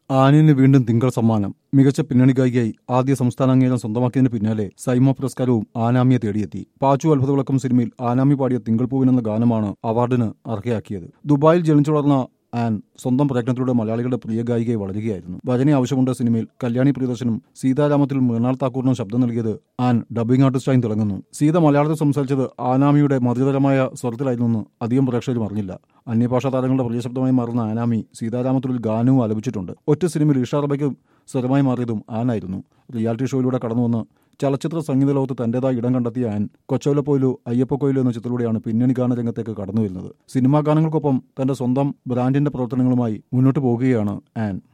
ആനിന് വീണ്ടും തിങ്കൾ സമ്മാനം മികച്ച പിന്നണി ഗായികയായി ആദ്യ സംസ്ഥാന അംഗീകാരം സ്വന്തമാക്കിയതിന് പിന്നാലെ സൈമ പുരസ്കാരവും ആനാമിയെ തേടിയെത്തി പാച്ചു അത്ഭുതവിളക്കം സിനിമയിൽ ആനാമി പാടിയ തിങ്കൾ പൂവിൻ എന്ന ഗാനമാണ് അവാർഡിന് അർഹയാക്കിയത് ദുബായിൽ ജനിച്ചു വളർന്ന ആൻ സ്വന്തം പ്രയത്നത്തിലൂടെ മലയാളികളുടെ പ്രിയ ഗായികയെ വളരുകയായിരുന്നു ഭജന ആവശ്യമുണ്ട് സിനിമയിൽ കല്യാണി പ്രിയദർശനും സീതാരാമത്തിൽ മൃണാൾ താക്കൂറിനും ശബ്ദം നൽകിയത് ആൻ ഡബ്ബിംഗ് ആർട്ടിസ്റ്റായി തിളങ്ങുന്നു സീത മലയാളത്തിൽ സംസാരിച്ചത് ആനാമിയുടെ മധുരതരമായ സ്വരത്തിലായിരുന്നെന്ന് അധികം പ്രേക്ഷകരും അറിഞ്ഞില്ല അന്യഭാഷാ താരങ്ങളുടെ പ്രിയ ശബ്ദമായി മാറുന്ന ആനാമി സീതാരാമത്തിൽ ഒരു ഗാനവും ആലപിച്ചിട്ടുണ്ട് ഒറ്റ സിനിമയിൽ ഇഷാറബയ്ക്ക് സ്വരമായി മാറിയതും ആനായിരുന്നു റിയാലിറ്റി ഷോയിലൂടെ കടന്നുവന്ന് ചലച്ചിത്ര സംഗീത ലോകത്ത് തന്റേതായ ഇടം കണ്ടെത്തിയ ആൻ കൊച്ചോലപ്പോയിലു അയ്യപ്പക്കോയിലു എന്ന ചിത്രത്തിലൂടെയാണ് പിന്നണി ഗാന രംഗത്തേക്ക് കടന്നു വരുന്നത് സിനിമാ ഗാനങ്ങൾക്കൊപ്പം തന്റെ സ്വന്തം ബ്രാൻഡിന്റെ പ്രവർത്തനങ്ങളുമായി മുന്നോട്ട് പോകുകയാണ് ആൻ